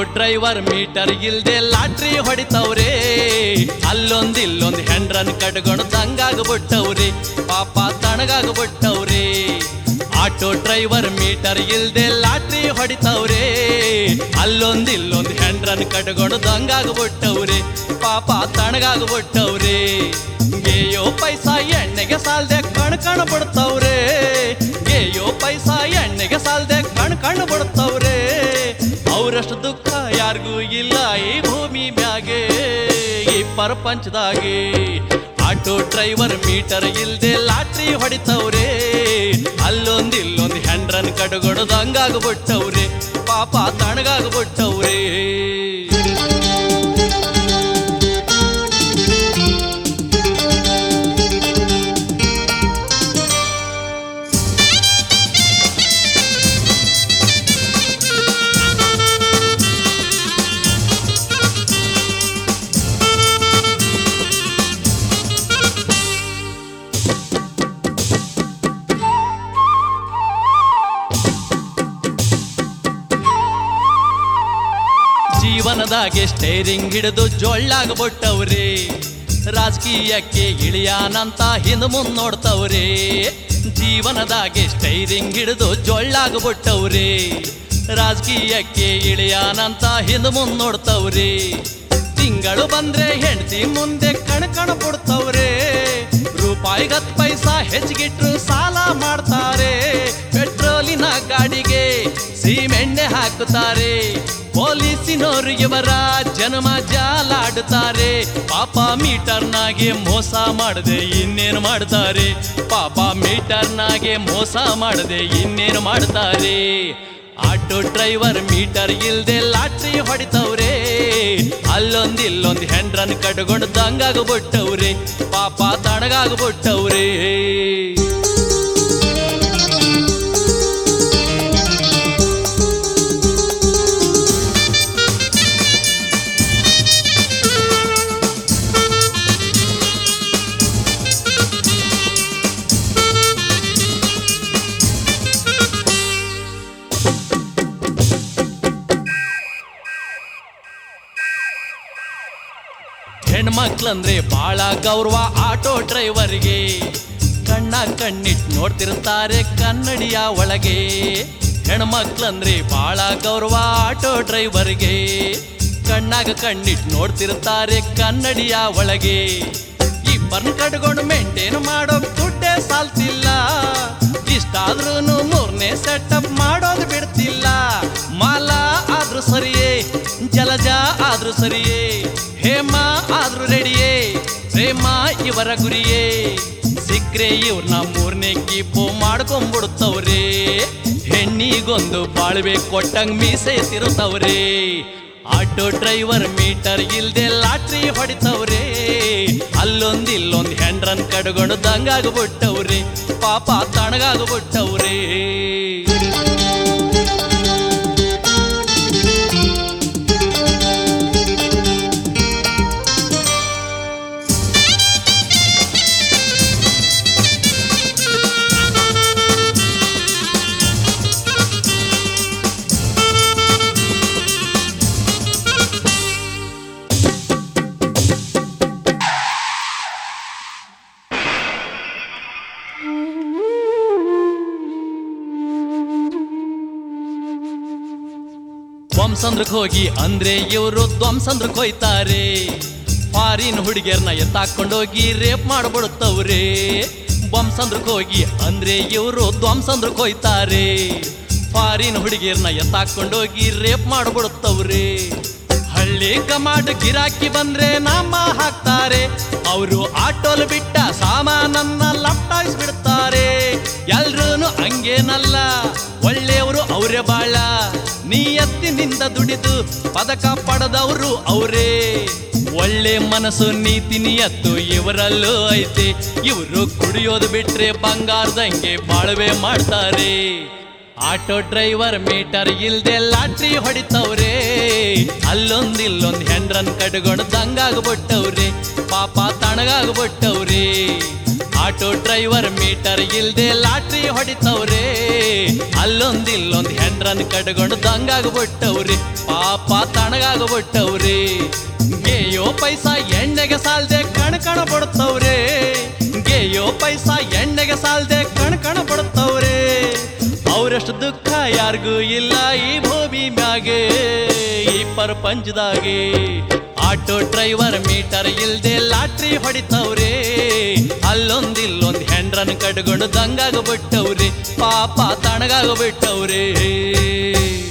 driver meter ಇಲ್ದೆ lottery ಹೊಡಿತವ್ರೆ ಅಲ್ಲೊಂದ್ ಇಲ್ಲೊಂದ್ ಹೆಂಡ್ರನ್ ಕಟ್ಕೊಂಡು ದಂಗಾಗ್ಬಿಟ್ಟವ್ರೆ ಪಾಪ ತಣಗಾಗ್ಬಿಟ್ಟವ್ರೆ ಆಟೋ ಡ್ರೈವರ್ ಮೀಟರ್ ಇಲ್ದೆ ಲಾಟ್ರಿ ಹೊಡಿತವ್ರೆ ಅಲ್ಲೊಂದ್ ಇಲ್ಲೊಂದ್ ಹೆಂಡ್ರನ್ ಕಟ್ಕೊಂಡು ದಂಗಾಗ್ಬಿಟ್ಟವ್ರೆ ಪಾಪ ತಣಗಾಗ್ಬಿಟ್ಟವ್ರೆ ಗೇಯೋ ಪೈಸಾ ಎಣ್ಣೆಗೆ ಸಾಲ್ದೆ ಕಣ್ ಕಣ್ ಬಿಡ್ತವ್ರೆ ಗೇಯೋ ಪೈಸಾ ಎಣ್ಣೆಗೆ ಸಾಲ್ದೆ ಕಣ್ ಕಣ್ ಬಿಡ್ತವ್ರೆ ಅವರಷ್ಟು ದುಃಖ ಯಾರಿಗೂ ಇಲ್ಲ ಈ ಭೂಮಿ ಮ್ಯಾಗೆ ಈ ಪ್ರಪಂಚದಾಗೆ ಆಟೋ ಡ್ರೈವರ್ ಮೀಟರ್ ಇಲ್ದೆ ಲಾಟ್ರಿ ಹೊಡಿತವ್ರೆ ಅಲ್ಲೊಂದ್ ಇಲ್ಲೊಂದ್ ಹೆಂಡ್ರನ್ ಕಡ್ಗೊಡದು ಹಂಗಾಗ್ಬಿಟ್ಟವ್ರೆ ಪಾಪ ತಣಗಾಗ್ಬಿಟ್ಟವ್ರೆ ಜೀವನದಾಗೆ ಸ್ಟೇರಿಂಗ್ ಹಿಡಿದು ಜೊಳ್ಳಾಗ್ಬಿಟ್ಟವ್ರೆ ರಾಜಕೀಯಕ್ಕೆ ಇಳಿಯಾನಂತ ಹಿಂದ್ ಮುಂದ್ ನೋಡ್ತವ್ರೆ ಜೀವನದಾಗೆ ಸ್ಟೈರಿಂಗ್ ಹಿಡಿದು ಜೊಳ್ಳಾಗ್ಬಿಟ್ಟವ್ರೆ ರಾಜಕೀಯಕ್ಕೆ ಇಳಿಯಾನಂತ ಹಿಂದ್ ಮುಂದ್ ನೋಡ್ತವ್ರೆ ತಿಂಗಳು ಬಂದ್ರೆ ಹೆಂಡತಿ ಮುಂದೆ ಕಣ್ ಕಣ್ ಬಿಡ್ತವ್ರೆ ರೂಪಾಯಿಗತ್ ಪೈಸಾ ಹೆಚ್ಚಿಗಿಟ್ರು ಸಾಲ ಮಾಡ್ತಾರೆ ಪೆಟ್ರೋಲಿನ ಗಾಡಿಗೆ ಸೀಮೆಣ್ಣೆ ಹಾಕುತ್ತಾರೆ ಪೊಲೀಸಿನವರು ಇವರ ಜನ್ಮ ಜಾಲಾಡುತ್ತಾರೆ ಪಾಪ ಮೀಟರ್ನಾಗೆ ಮೋಸ ಮಾಡದೆ ಇನ್ನೇನು ಮಾಡ್ತಾರೆ ಪಾಪ ಮೀಟರ್ನಾಗೆ ಮೋಸ ಮಾಡದೆ ಇನ್ನೇನು ಮಾಡ್ತಾರೆ ಆಟೋ ಡ್ರೈವರ್ ಮೀಟರ್ ಇಲ್ದೆ ಲಾಟ್ರಿ ಹೊಡಿತವ್ರೆ ಅಲ್ಲೊಂದ್ ಇಲ್ಲೊಂದ್ ಹೆಂಡ್ರನ್ ಕಟ್ಕೊಂಡು ದಂಗಾಗ್ಬಿಟ್ಟವ್ರೆ ಪಾಪ ತಣಗಾಗ್ಬಿಟ್ಟವ್ರೆ ಹೆಣ್ಮಕ್ಳಂದ್ರೆ ಬಾಳ ಗೌರವ ಆಟೋ ಡ್ರೈವರ್ಗೆ ಕಣ್ಣ ಕಣ್ಣಿಟ್ ನೋಡ್ತಿರ್ತಾರೆ ಕನ್ನಡಿಯ ಒಳಗೆ ಹೆಣ್ಮಕ್ಳಂದ್ರೆ ಬಾಳ ಗೌರವ ಆಟೋ ಡ್ರೈವರ್ಗೆ ಕಣ್ಣಾಗ ಕಣ್ಣಿಟ್ ನೋಡ್ತಿರ್ತಾರೆ ಕನ್ನಡಿಯ ಒಳಗೆ ಇಬ್ಬರನ್ನ ಕಟ್ಕೊಂಡು ಮೇಂಟೈನ್ ಮಾಡೋ ದುಡ್ಡೇ ಸಾಲ್ತಿಲ್ಲ ಇಷ್ಟಾದ್ರೂ ಮೂರನೇ ಸೆಟಪ್ ಮಾಡೋದು ಬಿಡ್ತಿಲ್ಲ ಮಾಲ ಆದ್ರೂ ಸರಿಯೇ ಜಲಜ ಆದ್ರೂ ಸರಿಯೇ ಹೇಮ ಆದ್ರೂ ರೆಡಿಯೇ ಪ್ರೇಮ ಇವರ ಗುರಿಯೇ ಸಿಕ್ರೆ ಇವ್ರನ್ನ ಮೂರನೇ ಕೀಪು ಮಾಡ್ಕೊಂಡ್ಬಿಡ್ತವ್ರೆ ಹೆಣ್ಣಿಗೊಂದು ಬಾಳ್ವೆ ಕೊಟ್ಟಂಗ್ ಮೀಸೆ ತಿರುತ್ತವ್ರೆ ಆಟೋ ಡ್ರೈವರ್ ಮೀಟರ್ ಇಲ್ದೆ ಲಾಟ್ರಿ ಹೊಡಿತವ್ರೆ ಅಲ್ಲೊಂದ್ ಇಲ್ಲೊಂದ್ ಹೆಂಡ್ರನ್ ಕಡ್ಕೊಂಡು ದಂಗಾಗ್ಬಿಟ್ಟವ್ರೆ ಪಾಪ ತಣಗಾಗ್ಬಿಟ್ಟವ್ರೆ ಧ್ವಂಸಂದ್ರಕ್ ಹೋಗಿ ಅಂದ್ರೆ ಇವರು ಧ್ವಂಸಂದ್ರಕ್ ಹೋಯ್ತಾರೆ ಫಾರಿನ್ ಹುಡುಗಿಯರ್ನ ಎತ್ತಾಕೊಂಡೋಗಿ ರೇಪ್ ಮಾಡ್ಬಿಡುತ್ತವ್ರೆ ಧ್ವಂಸಂದ್ರಕ್ ಹೋಗಿ ಅಂದ್ರೆ ಇವರು ಧ್ವಂಸಂದ್ರಕ್ ಹೋಯ್ತಾರೆ ಫಾರಿನ್ ಹುಡುಗಿಯರ್ನ ಎತ್ತಾಕೊಂಡೋಗಿ ರೇಪ್ ಮಾಡ್ಬಿಡುತ್ತವ್ರೆ ಹಳ್ಳಿ ಕಮಾಡ್ ಗಿರಾಕಿ ಬಂದ್ರೆ ನಾಮ ಹಾಕ್ತಾರೆ ಅವರು ಆಟೋಲ್ ಬಿಟ್ಟ ಸಾಮಾನನ್ನ ಲಪ್ಟಾಯಿಸ್ ಬಿಡ್ತಾರೆ ಎಲ್ರೂನು ಹಂಗೇನಲ್ಲ ಒಳ್ಳೆಯವರು ಅವರೇ ಬಾಳ ನಿಯತ್ತಿನಿಂದ ದುಡಿದು ಪದಕ ಪಡೆದವರು ಅವರೇ ಒಳ್ಳೆ ಮನಸ್ಸು ನೀತಿ ನಿಯತ್ತು ಇವರಲ್ಲೂ ಐತೆ ಇವರು ಕುಡಿಯೋದು ಬಿಟ್ರೆ ಬಂಗಾರದಂಗೆ ಬಾಳ್ವೆ ಮಾಡ್ತಾರೆ ಆಟೋ ಡ್ರೈವರ್ ಮೀಟರ್ ಇಲ್ದೆ ಲಾಟ್ರಿ ಹೊಡಿತವ್ರೆ ಅಲ್ಲೊಂದ್ ಇಲ್ಲೊಂದ್ ಹೆಂಡ್ರನ್ ಕಡ್ಕೊಂಡು ದಂಗಾಗ್ಬಿಟ್ಟವ್ರೆ ಪಾಪ ತಣಗಾಗ್ಬಿಟ್ಟವ್ರೆ ಆಟೋ ಡ್ರೈವರ್ ಮೀಟರ್ ಇಲ್ದೆ ಲಾಟ್ರಿ ಹೊಡಿತವ್ರೆ ಅಲ್ಲೊಂದ್ ಇಲ್ಲೊಂದ್ ಹೆಂಡ್ರನ್ ಕಟ್ಕೊಂಡು ದಂಗಾಗ್ಬಿಟ್ಟವ್ರಿ ಪಾಪ ತಣಗಾಗ್ಬಿಟ್ಟವ್ರಿ ಗೇಯೋ ಪೈಸಾ ಎಣ್ಣೆಗೆ ಸಾಲ್ದೆ ಕಣ ಕಣ ಬಿಡ್ತವ್ರೆ ಗೇಯೋ ಪೈಸಾ ಎಣ್ಣೆಗೆ ಸಾಲ್ದೆ ಕಣ ಕಣ ಬಿಡ್ತವ್ರೆ ಅವರಷ್ಟು ದುಃಖ ಯಾರಿಗೂ ಇಲ್ಲ ಈ ಭೂಮಿ ಮ್ಯಾಗೆ ಈ ಪ್ರಪಂಚದಾಗೆ ಆಟೋ ಡ್ರೈವರ್ ಮೀಟರ್ ಇಲ್ದೆ ಲಾಟ್ರಿ ಹೊಡಿತವ್ರೆ ಅಲ್ಲೊಂದ್ ಇಲ್ಲೊಂದ್ ಹೆಂಡ್ರನ್ ಕಟ್ಕೊಂಡು ದಂಗಾಗ ಬಿಟ್ಟವ್ರೆ ಪಾಪ ತಣಗಾಗ ಬಿಟ್ಟವ್ರೆ